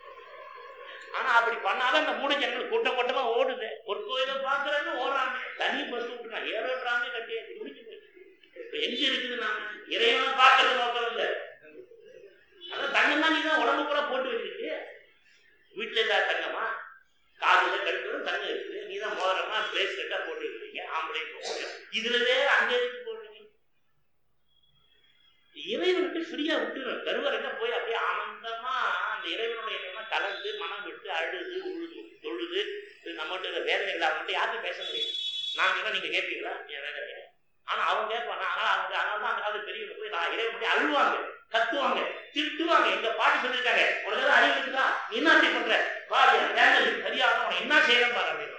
Speaker 2: ஆனா அப்படி பண்ணாதான் அந்த மூணு ஜனங்கள் கூட்டம் கூட்டமா ஓடுது ஒரு கோயிலை பாக்குறாங்க ஓடுறாங்க தனி பஸ் விட்டுறாங்க ஏறோடுறாங்க கட்டி முடிஞ்சு போச்சு இப்ப எங்க இருக்குது நாம இறைவன் பார்க்கறது நோக்கம் இல்லை அதான் தங்கம் தான் நீதான் உடம்பு கூட போட்டு வச்சிருக்கு வீட்டுல இல்லாத தங்கமா காதுல கழுத்துல தங்கம் இருக்குது நீ தான் மோதிரமா பிரேஸ்லெட்டா போட்டு வச்சிருக்கீங்க ஆம்பளை இதுலவே அங்க இருக்கு போடுறீங்க இறைவனுக்கு ஃப்ரீயா விட்டுணும் கருவறையில போய் அப்படியே ஆனந்தமா அந்த இறைவனுடைய எண்ணமா கலந்து மனம் விட்டு அழுது உழுது தொழுது நம்மகிட்ட வேதனைகள் அவங்ககிட்ட யாருக்கும் பேச முடியும் நான் சொன்னா நீங்க கேட்பீங்களா என் வேதனையை ஆனா அவங்க கேட்பாங்க ஆனா அவங்க அதனால தான் அந்த காலத்து பெரியவங்க போய் நான் இறைவன் அழுவாங்க கத்துவாங்க திட்டுவாங்க எங்க பாட்டி சொல்லியிருக்காங்க உனக்கு ஏதாவது அறிவு இருக்குதா நீ என்ன அப்படி பண்ற பாரு வேதனை சரியாக உனக்கு என்ன செய்யணும் பாரு அப்படின்னு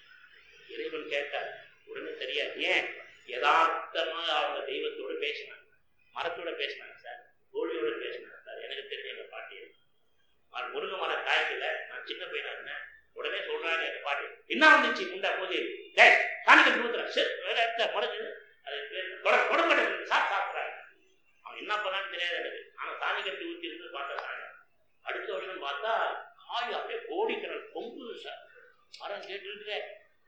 Speaker 2: இறைவன் கேட்டார் உடனே தெரியாது ஏன் யதார்த்தமா அவங்க தெய்வத்தோட பேசினாங்க மரத்தோட பேசினாங்க சார் தோழியோட பேசினாங்க சார் எனக்கு தெரிஞ்ச எங்க பாட்டி அது முருங்க மரம் காய்க்கல நான் சின்ன பையனா இருந்தேன் உடனே சொல்றாங்க எங்க பாட்டி என்ன வந்துச்சு முண்டா போது டேய் காணிக்கல் ஊத்துறேன் சரி வேற இடத்துல முளைஞ்சது அது கொடம்பட்டை சாப்பிட்டு சாப்பிட்றாங்க அவன் என்ன பண்ணான்னு தெரியாது எனக்கு ஆனா சாணி கட்டி ஊத்தி இருந்து பார்த்தா சாணி அடுத்த வருஷம் பார்த்தா காய் அப்படியே கோடிக்கணல் பொங்குது சார் மரம் கேட்டு இருக்கு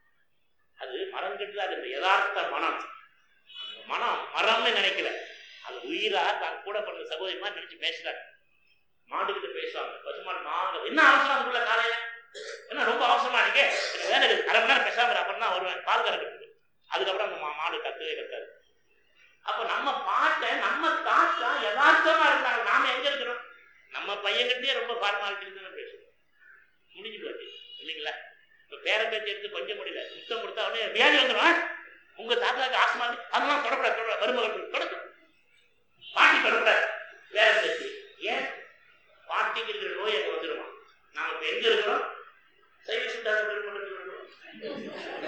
Speaker 2: அது மரம் கேட்டு அது இந்த யதார்த்த மனம் அந்த மனம் மரம்னு நினைக்கல அது உயிரா தான் கூட பண்ண சகோதரி மாதிரி நினைச்சு பேசுறாங்க மாட்டுக்கிட்ட பேசுவாங்க பசுமாடு மாங்க என்ன அவசரம் அதுக்குள்ள காலையில என்ன ரொம்ப அவசரமா இருக்கு எனக்கு வேலை இருக்குது அரை மணி நேரம் பேசாம அப்புறம் தான் வருவேன் பால் கறக்கிறதுக்கு அதுக்கப்புறம் அந்த மா- மாடு கத்தவே கத்தாது அப்ப நம்ம பாட்டை நம்ம தாத்தா யதார்த்தமா இருந்தாங்க நாம எங்க இருக்கிறோம் நம்ம பையன்கிட்டயே ரொம்ப ஃபார்மாலிட்டி தானே பேசுவோம் முடிஞ்சு போச்சு இல்லைங்களா இப்ப பேரன் பேச்சு எடுத்து கொஞ்சம் முடியல முத்தம் கொடுத்தா உடனே வியாதி வந்துடும் ஆ? உங்க தாத்தாக்கு ஆஸ்மா இருக்கு. அதெல்லாம் தொடக்கூடாது தொடக்கூடாது மருமகள் தொடக்கும் பாட்டி தொடக்கூடாது பேரன் பேச்சு ஏன் பாட்டிக்கு இருக்கிற நோய் அங்க வந்துருமா நாம இப்ப எங்க இருக்கிறோம் சைவ சித்தாந்த பெருமளத்தில் இருக்கிறோம்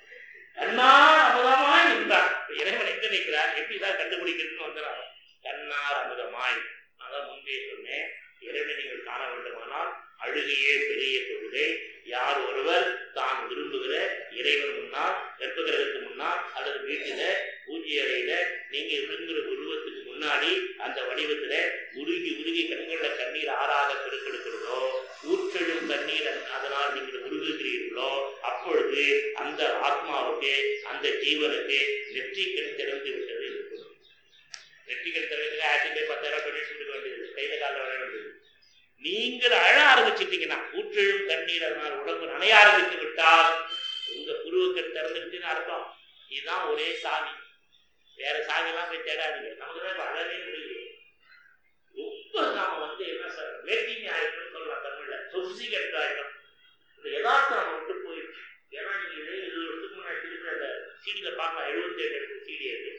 Speaker 2: கண்ணார் அமுதமாய் நின்றார் இப்ப இறைவன் எங்க நிற்கிறார் எப்படிதான் கண்டுபிடிக்கிறதுன்னு வந்துடுறாங்க கண்ணார் அமுதமாய் அதான் முன்பே சொன்னேன் இறைவனை நீங்கள் காண வேண்டுமானால் அழுகையே பெரிய தொழுகை யார் ஒருவர் தான் விரும்புகிற இறைவன் முன்னால் கர்ப்பகிரகத்துக்கு முன்னால் அல்லது வீட்டில பூஜை அறையில நீங்க விரும்புகிற உருவத்துக்கு முன்னாடி அந்த வடிவத்துல உருகி உருகி கண்கள்ல கண்ணீர் ஆறாக பெருக்கெடுக்கிறதோ ஊற்றெழும் தண்ணீர் அதனால் நீங்கள் உருகுகிறீர்களோ அப்பொழுது அந்த ஆத்மாவுக்கு அந்த ஜீவனுக்கு நெற்றிக்கண் திறந்து விட்டது இருக்கும் நெற்றிக்கண் திறந்து ஆக்சிடென்ட் பத்தாயிரம் டொனேஷன் கொடுக்க வேண்டியது கையில கால வர வேண்டியது நீங்கள் அழ ஆரம்பிச்சிட்டீங்கன்னா ஊற்றெழும் தண்ணீர் அதனால் உடம்பு நனைய ஆரம்பித்து விட்டால் உங்க புருவக்கண் திறந்துருச்சுன்னு அர்த்தம் இதுதான் ஒரே சாவி வேற சாவியெல்லாம் போய் தேடாதீங்க நமக்கு தான் இப்ப அழவே முடியல ரொம்ப நாம வந்து என்ன சார் மேட்டிங் ஆயிட்டோம்னு சொல்லலாம் தமிழ்ல சொசிகேட் ஆயிட்டோம் இந்த யதார்த்தம் நம்ம விட்டு போயிடுச்சு ஏன்னா நீங்க இதே இருபது வருஷத்துக்கு முன்னாடி திருப்பி அந்த சீடியில பார்க்கலாம் எழுபத்தி ஏழு எடுத்து சீடி இருக்கு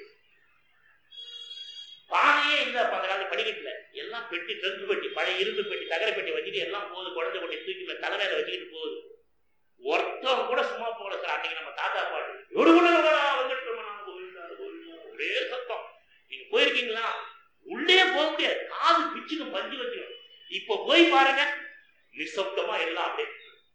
Speaker 2: பானையே இல்லை அப்ப அந்த காலத்துல படிக்கட்டுல எல்லாம் பெட்டி ட்ரங்க் பெட்டி பழைய இரும்பு பெட்டி தகர பெட்டி வச்சுட்டு எல்லாம் போகுது குழந்தை கொட்டி தூக்கி மேல தலை மேல வச்சுக்கிட்டு போகுது ஒருத்தவங்க கூட சும்மா போகல சார் அன்னைக்கு நம்ம தாத்தா பாட்டு ஒரு கூட வந்துட்டு நம்ம கோவிந்தா, கோவிந்தா, ஒரே சத்தம் நீங்க போயிருக்கீங்களா உள்ளே போக முடியாது காது பிச்சுக்கும் பஞ்சு வச்சுக்கும் இப்போ போய் பாருங்க நிசப்தமா எல்லாம் அப்படியே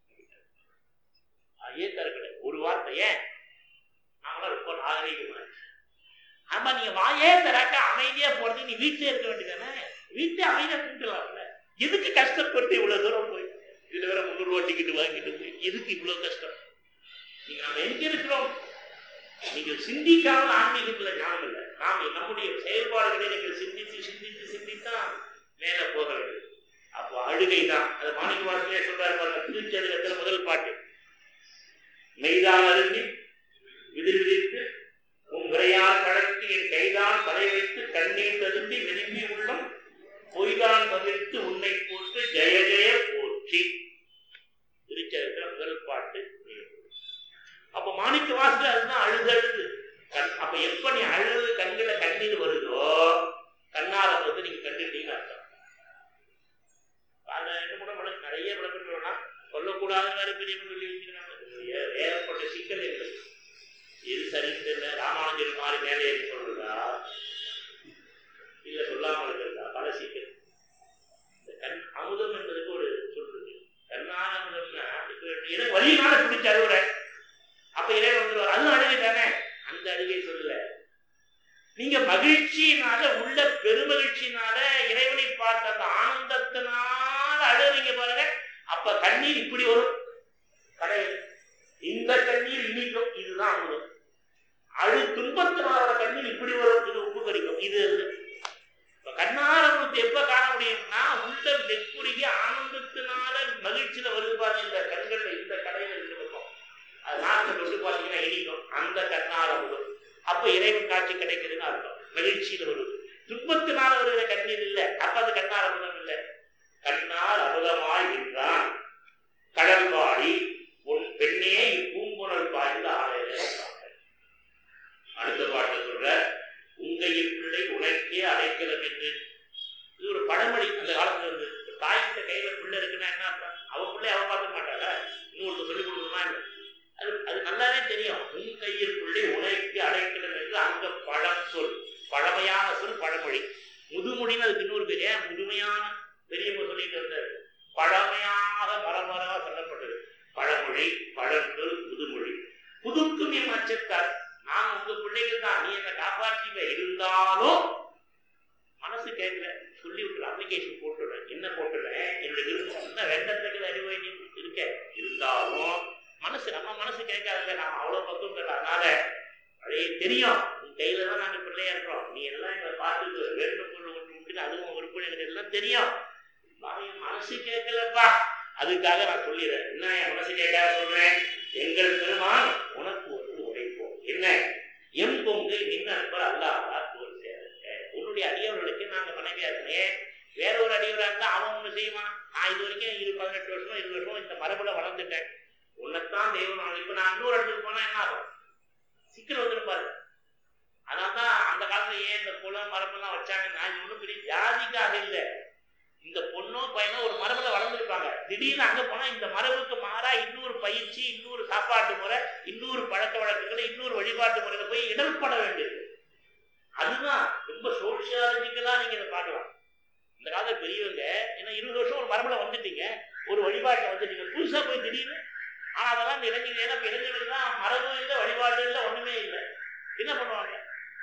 Speaker 2: அதே தரக்கல ஒரு வார்த்தை ஏன் நாங்களாம் ரொம்ப நாகரீகமா ஆமா நீங்க வாயே தராக்க அமைதியா போறது நீ வீட்டிலே இருக்க வேண்டியதானே வீட்டிலே அமைதியா கும்பிடலாம்ல எதுக்கு கஷ்டப்பட்டு இவ்வளவு தூரம் போய் இதுல வேற முந்நூறு ரூபா டிக்கெட் வாங்கிட்டு போய் எதுக்கு இவ்வளவு கஷ்டம் நீங்க நம்ம எங்க இருக்கிறோம் நீங்கள் சிந்திக்காமல் ஆன்மீகத்துல ஞானம் இல்லை நாம் நம்முடைய செயல்பாடுகளை நீங்கள் சிந்தித்து சிந்தித்து சிந்தித்தான் மேல போக வேண்டும் அப்போ அழுகை தான் அது மாணிக்க வாசலே சொல்றாரு பாருங்க திருச்செழுகத்துல முதல் பாட்டு மெய்தான் அருந்தி விதிர் விதித்து உன் உரையார் கழக்கு என் கைதான் தலை வைத்து கண்ணீர் தருந்தி விரும்பி உள்ளம் பொய்தான் தவிர்த்து உன்னை போட்டு ஜெய ஜெய போற்றி திருச்செழுகிற முதல் பாட்டு அப்ப மாணிக்க வாசல அதுதான் அழுது அழுது கண் அப்ப எப்ப நீ அழுது கண்களை கண்ணீர் வருதோ கண்ணால வந்து நீங்க கண்டுட்டீங்கன்னு அர்த்தம் அதுல ரெண்டு மூணு விளக்கு நிறைய விளக்கம் சொல்லலாம் சொல்லக்கூடாத வேற பெரியவங்க சொல்லி வச்சிருக்காங்க ஏ- ஏகப்பட்ட சிக்கல் எங்களுக்கு எது சரின்னு தெரியல ராமானுஜர் மாதிரி மேலே ஏறி சொல்றதா இல்ல சொல்லாம இருக்கிறதா பல சிக்கல் இந்த கண் அமுதம் என்பதுக்கு ஒரு சொல்றது கண்ணான அமுதம்னா இப்ப எனக்கு வழியினால பிடிச்ச அழுவுற அப்ப இறைவன் வந்துருவார் அதுவும் அழுகை தானே அந்த அழுகை சொல்லல நீங்க மகிழ்ச்சியினால உள்ள பெருமகிழ்ச்சியினால இறைவனை பார்த்த அந்த ஆனந்தத்தினால அழுறீங்க பாருங்க அப்ப கண்ணீர் இப்படி வரும் கடவுள் இந்த கண்ணீர் இனிக்கும் இதுதான் அமுதம் அழு துன்பத்தினால வர கண்ணீர் இப்படி வரும் இது உப்பு கரிக்கும் இது அது. இப்ப கண்ணார அமுதத்தை எப்ப காண முடியும்னா உள்ள நெக்குருகி ஆனந்தத்தினால மகிழ்ச்சியில வருது பாருங்க இந்த கண்கள்ல இந்த கடையில ரெண்டு பக்கம் அது நாட்டை தொட்டு பார்த்தீங்கன்னா இனிக்கும் அந்த கண்ணார அமுதம் அப்ப இறைவன் காட்சி கிடைக்குதுன்னு அர்த்தம் மகிழ்ச்சியில வருது துன்பத்தினால வருகிற கண்ணீர் இல்ல அப்ப அது கண்ணார் அமுதம் இல்ல கண்ணால் அமுதமாய் நின்றான் கடல் பாடி உன் பெண்ணே பூங்குழல் பாய்ந்த ஆலையில அடுத்த பாட்டு சொல்ற உங்கையின் பிள்ளை உனக்கே அடைக்கலம் என்று இது ஒரு பழமொழி அந்த காலத்துல இருந்து தாய்கிட்ட கையில பிள்ளை இருக்குன்னா என்ன அர்த்தம் அவ பிள்ளை அவ பார்க்க மாட்டாள இன்னொருத்தர் சொல்லி கொடுக்கணுமா என்ன அது அது நல்லாவே தெரியும் உன் கையில் பிள்ளை உனக்கு அடைக்கலம் என்று அங்க பழம் சொல் பழமையான சொல் பழமொழி முதுமொழின்னு அதுக்கு இன்னொரு பேர் ஏன் முதுமையான பெரியவங்க சொல்லிட்டு வந்தாரு பழமையாக மரமரமாக சொல்லப்பட்டது பழமொழி பழந்தொல் முதுமொழி புதுக்கும் என் அச்சத்தால் நான் உங்க பிள்ளைகள் தான் நீ என்னை காப்பாற்றிவ இருந்தாலும் மனசு கேட்கல சொல்லி விட்டுற அப்ளிகேஷன் போட்டுடுறேன் என்ன போட்டுடுறேன் என்னுடைய விருப்பம் என்ன வெண்டத்துக்கு அறிவை நீ இருக்க இருந்தாலும் மனசு நம்ம மனசு கேட்காதுங்க நான் அவ்வளவு பக்கம் இல்லை அதனால அதே தெரியும் உன் கையில தான் நாங்க பிள்ளையா இருக்கிறோம் நீ எல்லாம் எங்களை பார்த்துட்டு வேண்டும் பொருள் ஒன்று உண்டு அதுவும் ஒரு பிள்ளை எனக்கு எல்லாம் தெரியும் இருந்தாலும் என் மனசு கேட்கலப்பா அதுக்காக நான் சொல்லிடுறேன் என்ன என் மனசு கேட்காத சொல்றேன் எங்கள் பெருமான் உனக்கு ஒரு உரைப்போம் என்ன எம் பொங்கு நின்று அன்பர் அல்லாதா தோல் சேருங்க உன்னுடைய அடியவர்களுக்கு நாங்க மனைவியா இருக்கேன் வேற ஒரு அடியவரா இருந்தா அவன் ஒண்ணு செய்வான் நான் இது வரைக்கும் இரு பதினெட்டு வருஷம் இருபது வருஷம் இந்த மரபுல வளர்ந்துட்டேன் உன்னைத்தான் தெய்வம் இப்ப நான் இன்னொரு இடத்துக்கு போனா என்ன ஆகும் சிக்கல் வந்துடும் பாரு அதனால்தான் அந்த காலத்துல ஏன் இந்த குலம் மரபெல்லாம் வச்சாங்கன்னா இது ஒண்ணும் பெரிய ஜாதிக்காக இல்ல இந்த பொண்ணோ பையனோ ஒரு மரபுல வளர்ந்துருப்பாங்க திடீர்னு அங்க போனா இந்த மரபுக்கு மாறா இன்னொரு பயிற்சி இன்னொரு சாப்பாட்டு முறை இன்னொரு பழக்க வழக்கங்களை இன்னொரு வழிபாட்டு முறையில போய் இடர்பட வேண்டியது அதுதான் ரொம்ப சோசியாலஜிக்கலா நீங்க இதை பார்க்கலாம் இந்த காலத்துல பெரியவங்க ஏன்னா இருபது வருஷம் ஒரு மரபுல வந்துட்டீங்க ஒரு வழிபாட்டை வந்துட்டீங்க புதுசா போய் திடீர்னு ஆனா அதெல்லாம் இந்த இளைஞர்கள் ஏன்னா இப்ப இளைஞர்களுக்கு தான் மரபும் இல்லை வழிபாடும் இல்லை ஒண்ணுமே இல்லை என்ன பண்ணுவாங்க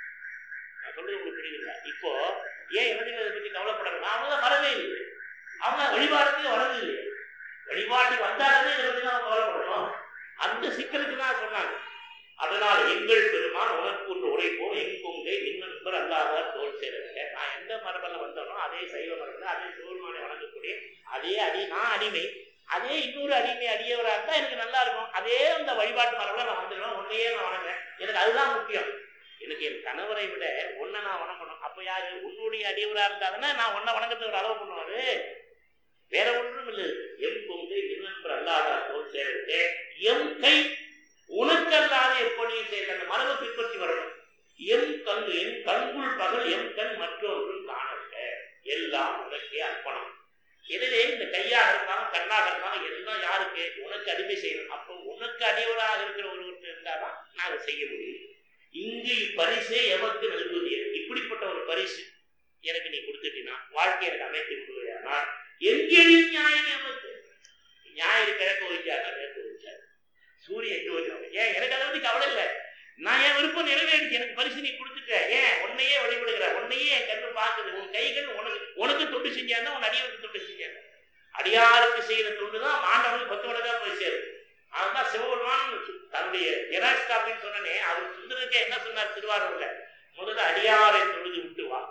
Speaker 2: நான் சொல்றது உங்களுக்கு புரியுதுல்ல இப்போ ஏன் இளைஞர்கள் இதை பத்தி கவலைப்படணும் அவங்க தான் வரவே இல்லை அவங்க வழிபாடுக்கு வரது இல்லை வழிபாட்டுக்கு வந்தாலுமே இதை பத்தி தான் கவலைப்படணும் அந்த சிக்கலுக்கு தான் சொன்னாங்க அதனால் எங்கள் பெருமான் உனக்கு ஒன்று உரைப்போம் எங்கொங்கை மின்னன்பர் அல்லாதார் தோல் சேருங்க நான் எந்த மரபில் வந்தனோ அதே சைவ மரபில் அதே சிவருமானை வணங்கக்கூடிய அதே அடி நான் அடிமை அதே இன்னொரு அடிமை அடியவராக இருந்தா எனக்கு நல்லா இருக்கும் அதே அந்த வழிபாட்டு மரபில் நான் வந்துடுவேன் உன்னையே நான் வணங்குறேன் எனக்கு அதுதான் முக்கியம் எனக்கு என் கணவரை விட ஒன்றை நான் வணங்கணும் அப்ப யாரு உன்னுடைய அடியவரா இருந்தாங்கன்னா நான் உன்னை வணங்கத்தை ஒரு அளவு பண்ணுவாரு வேற ஒன்றும் இல்லை எம் கொங்கு இன்னொன்று அல்லாத தோல் சேர்த்து எம் கை உனக்கல்லாத எப்படியும் செய்த அந்த மரபை பின்பற்றி வரணும் எம் கண் என் கண்குள் பகல் எம் கண் மற்றொன்றும் காணல எல்லாம் உனக்கே அர்ப்பணம் எனவே இந்த கையாக இருந்தாலும் கண்ணாக இருந்தாலும் எல்லாம் யாருக்கு உனக்கு அடிமை செய்யணும் அப்போ உனக்கு அடியவராக இருக்கிற ஒருவர் இருந்தாதான் நான் அதை செய்ய முடியும் இங்கு இப்பரிசே எமக்கு நல்குவதிய இப்படிப்பட்ட ஒரு பரிசு எனக்கு நீ கொடுத்துட்டீங்கன்னா வாழ்க்கை எனக்கு அமைத்து விடுவையானால் எங்கேயும் நியாயம் எமக்கு ஞாயிறு கிழக்கு வச்சாங்க நேற்று வச்சாரு சூரியன் எங்க வச்சாங்க ஏன் எனக்கு அதை பத்தி கவலை இல்லை நான் என் விருப்பம் நிறைவேறிச்சு எனக்கு பரிசு நீ கொடுத்துட்ட ஏன் உன்னையே வழிபடுகிற உன்னையே என் கண்ணு பார்க்குது உன் கைகள் உனக்கு உனக்கு தொண்டு செஞ்சாங்க உன் அடியாருக்கு தொண்டு செஞ்சாங்க அடியாருக்கு செய்யற தொண்டு தான் மாண்டவனுக்கு பத்து மடங்கா போய் சேரும் அதுதான் சிவபெருமான் தன்னுடைய ஜெராக்ஸ் காப்பின்னு சொன்னனே அவர் சுந்தரருக்கே என்ன சொன்னார் திருவாரூர்ல முதல்ல அடியாரை தொழுது விட்டு வா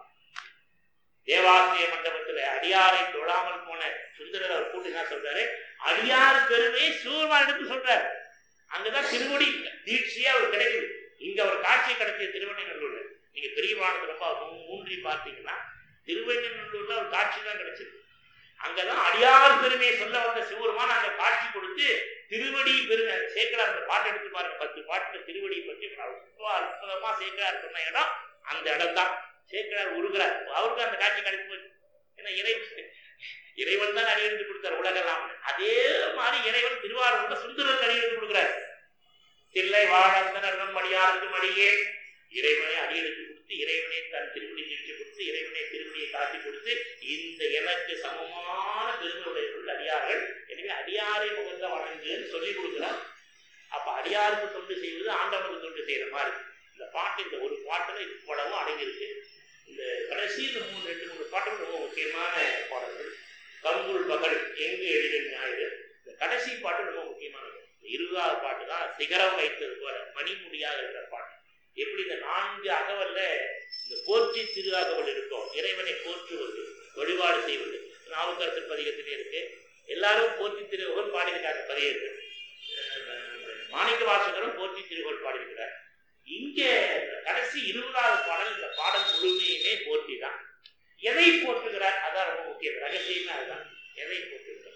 Speaker 2: தேவாசிரிய மண்டபத்துல அடியாரை தொழாமல் போன சுந்தரர் அவர் கூட்டு என்ன சொல்றாரு அடியார் பெருமையை சிவபெருமான் எடுத்து சொல்றாரு அங்கதான் திருவடி தீட்சையா அவர் கிடைக்குது இங்க அவர் காட்சி கிடைச்ச திருவண்ணநல்லூர்ல நீங்க பெரிய வானத்துல ரொம்ப ஊன்றி பார்த்தீங்கன்னா திருவண்ணநல்லூர்ல ஒரு காட்சி தான் கிடைச்சது அங்கதான் அடியார் பெருமையை சொல்ல வந்த சிவருமான் அங்க காட்சி கொடுத்து திருவடி பெருமை சேர்க்கிறார் அந்த பாட்டு எடுத்து பாருங்க பத்து பாட்டுல திருவடியை பற்றி ரொம்ப அற்புதமா சேர்க்கிறார் சொன்ன இடம் அந்த இடம் தான் சேர்க்கிறார் உருகிறார் அவருக்கு அந்த காட்சி கிடைச்சு போச்சு ஏன்னா இறை இறைவன் தான் அடியெடுத்து கொடுத்தார் உலகெல்லாம் அதே மாதிரி இறைவன் திருவாரூர்ல சுந்தரருக்கு அடியெடுத்து கொடுக்கிறார் தில்லை வாழந்தனர்தம் மடியாருக்கு மடியே இறைவனை அடியெடுத்து கொடுத்து இறைவனை தன் திருவடி தீட்சி கொடுத்து இறைவனை திருவடியை காட்டி கொடுத்து இந்த எனக்கு சமமான பெருமையுடையவர்கள் அடியார்கள் எனவே அடியாரை முதல்ல வணங்குன்னு சொல்லி கொடுக்கிறார் அப்ப அடியாருக்கு தொண்டு செய்வது ஆண்டவனுக்கு தொண்டு செய்யற மாதிரி இந்த பாட்டு இந்த ஒரு பாட்டுல இவ்வளவும் அடங்கியிருக்கு இந்த கடைசி இந்த மூணு ரெண்டு மூணு பாட்டுகள் ரொம்ப முக்கியமான பாடல்கள் கங்குள் பகல் எங்கு எழில் ஞாயிறு இந்த கடைசி பாட்டு ரொம்ப முக்கியமானது இருபதாவது பாட்டு தான் சிகரம் வைத்தது போல மணிமுடியாக இருக்கிற பாட்டு எப்படி இந்த நான்கு அகவல்ல இந்த போற்றி திரு அகவல் இருக்கும் இறைவனை போற்றுவது வழிபாடு செய்வது நாவுக்கரசர் பதிகத்திலே இருக்கு எல்லாரும் போற்றி திருவகல் பாடியிருக்காங்க பதிகத்தில் மாணிக்க வாசகரும் போற்றி திருவகல் பாடியிருக்கிறார் இங்கே கடைசி இருபதாவது பாடல் இந்த பாடல் முழுமையுமே போற்றி தான் எதை போற்றுகிறார் அதான் ரொம்ப முக்கியம் ரகசியமே அதுதான் எதை போற்றுகிறார்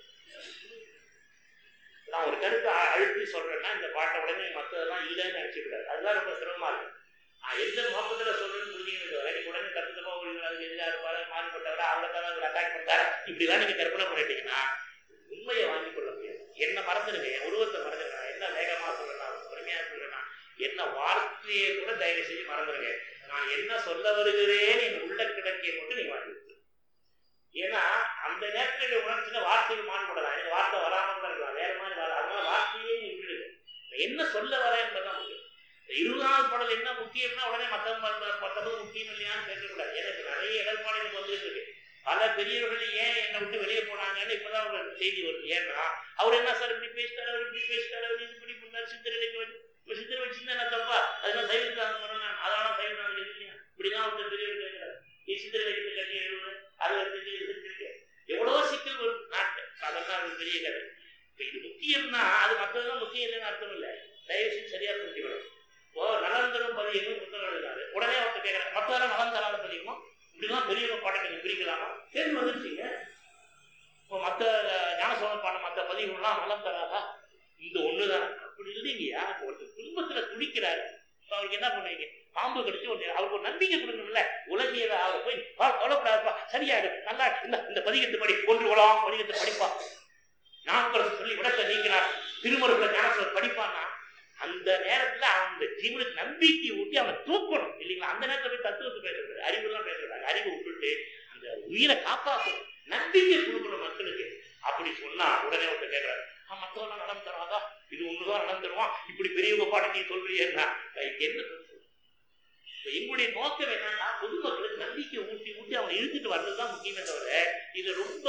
Speaker 2: நான் ஒரு கருத்தை அழுத்தி சொல்றேன்னா இந்த பாட்டை உடனே மற்றதெல்லாம் இல்லைன்னு நினைச்சுக்கூடாது அதுதான் ரொம்ப சிரமமா இருக்கு நான் எந்த நோக்கத்துல சொல்றேன்னு புரிஞ்சுக்கிறது எனக்கு உடனே கருத்துமா அதுக்கு எதிராக இருப்பாரு மாறுபட்டவரா அவங்க தான் அவர் அட்டாக் பண்றாரு இப்படிலாம் நீங்க கற்பனை பண்ணிட்டீங்கன்னா உண்மையை வாங்கி கொள்ள முடியாது என்ன மறந்துடுங்க என் உருவத்தை மறந்துடுங்க என்ன வேகமா சொல்றேன்னா பொறுமையா சொல்றேன்னா என்ன வார்த்தையை கூட தயவு செஞ்சு மறந்துடுங்க நான் என்ன சொல்ல வருகிறேன் என் உள்ள கிடக்கையை மட்டும் நீங்க வாங்கி ஏன்னா அந்த நேரத்தில் நீங்க உணர்ச்சின வார்த்தைகள் மாறுபடலாம் எனக்கு வார்த்தை வராமல் தான் இருக்கலாம் வேற மாதிரி வர அதனால வார்த்தையே நீ விட்டுடுங்க என்ன சொல்ல வரேன் என்பதுதான் முக்கியம் இருபதாவது பாடல் என்ன முக்கியம்னா உடனே மற்ற மற்றபது முக்கியம் இல்லையான்னு கேட்கக்கூடாது எனக்கு நிறைய இடர்பாடுகள் வந்துட்டு இருக்கு பல பெரியவர்கள் ஏன் என்னை விட்டு வெளியே போனாங்கன்னு இப்பதான் ஒரு செய்தி வருது ஏன்னா அவர் என்ன சார் இப்படி பேசிட்டாரு அவர் இப்படி பேசிட்டாரு அவர் இப்படி பண்ணாரு சித்திரலைக்கு வந்து இப்ப சித்திரை வச்சிருந்தா என்ன தப்பா அதெல்லாம் சைவத்தாங்க பண்ணணும் அதெல்லாம் சைவத்தாங்க இல்லையா இப்படிதான் ஒருத்தர் பெரியவர் கேட்கிறார் நீ சித்திரை வைக்கிற கட்சி எழுபது அறுபத்தஞ்சு இருக்கு எவ்வளவோ சிக்கல் வரும் நாட்டு அதெல்லாம் அது பெரிய கதை இப்ப இது முக்கியம்னா அது மற்றதெல்லாம் முக்கியம் இல்லைன்னு அர்த்தம் இல்லை தயவு செஞ்சு சரியா புரிஞ்சுக்கணும் ஓ நலன் தரும் பதியமும் புத்தகம் எழுதினாரு உடனே ஒருத்தர் கேட்கறாரு மற்றவரை நலன் தராத பதியமும் இப்படிதான் பெரியவங்க பாட்டை நீங்க பிரிக்கலாமா தேர்வு வந்துருச்சுங்க இப்போ மற்ற ஞானசோழன் பாட மற்ற பதிவுகள்லாம் நலம் தராதா இந்த ஒண்ணுதான் அப்படி இல்லைங்கய்யா இப்போ ஒருத்தர் துன்பத்துல துடிக்கிறாரு இப்ப அவருக்கு என்ன பண்ணுவீங்க பாம்பு கடிச்சு ஒரு அவருக்கு ஒரு நம்பிக்கை கொடுக்கணும்ல உலகியத அவரை போய் வா கவலைப்படாதப்பா சரியாயிடும் நல்லா இந்த இந்த பதிகத்தை படி ஒன்று கொலாம் பதிகத்தை படிப்பா ஞானக்கரசு சொல்லி விடத்தை நீக்கிறார் திருமருகளை ஞானக்கரசு படிப்பான்னா அந்த நேரத்துல அந்த ஜீவனுக்கு நம்பிக்கை ஊட்டி அவனை தூக்கணும் இல்லைங்களா அந்த நேரத்துல போய் தத்துவத்தை பேசுறது அறிவு தான் பேசுறாங்க அறிவை விட்டுட்டு அந்த உயிரை காப்பாற்றணும் நம்பிக்கை கொடுக்கணும் மக்களுக்கு அப்படி சொன்னா உடனே ஒருத்தர் கேட்கிறாரு மற்றவங்க நலம் தராதா இது ஒண்ணுதான் நலம் தருவான் இப்படி பெரியவங்க பாட்டு நீ சொல்றீங்கன்னா என்ன எங்களுடைய நோக்கம் என்னன்னா பொதுமக்களுக்கு நம்பிக்கை ஊட்டி ஊட்டி அவங்க இழுத்துட்டு வர்றதுதான் முக்கியமே தவிர இது ரொம்ப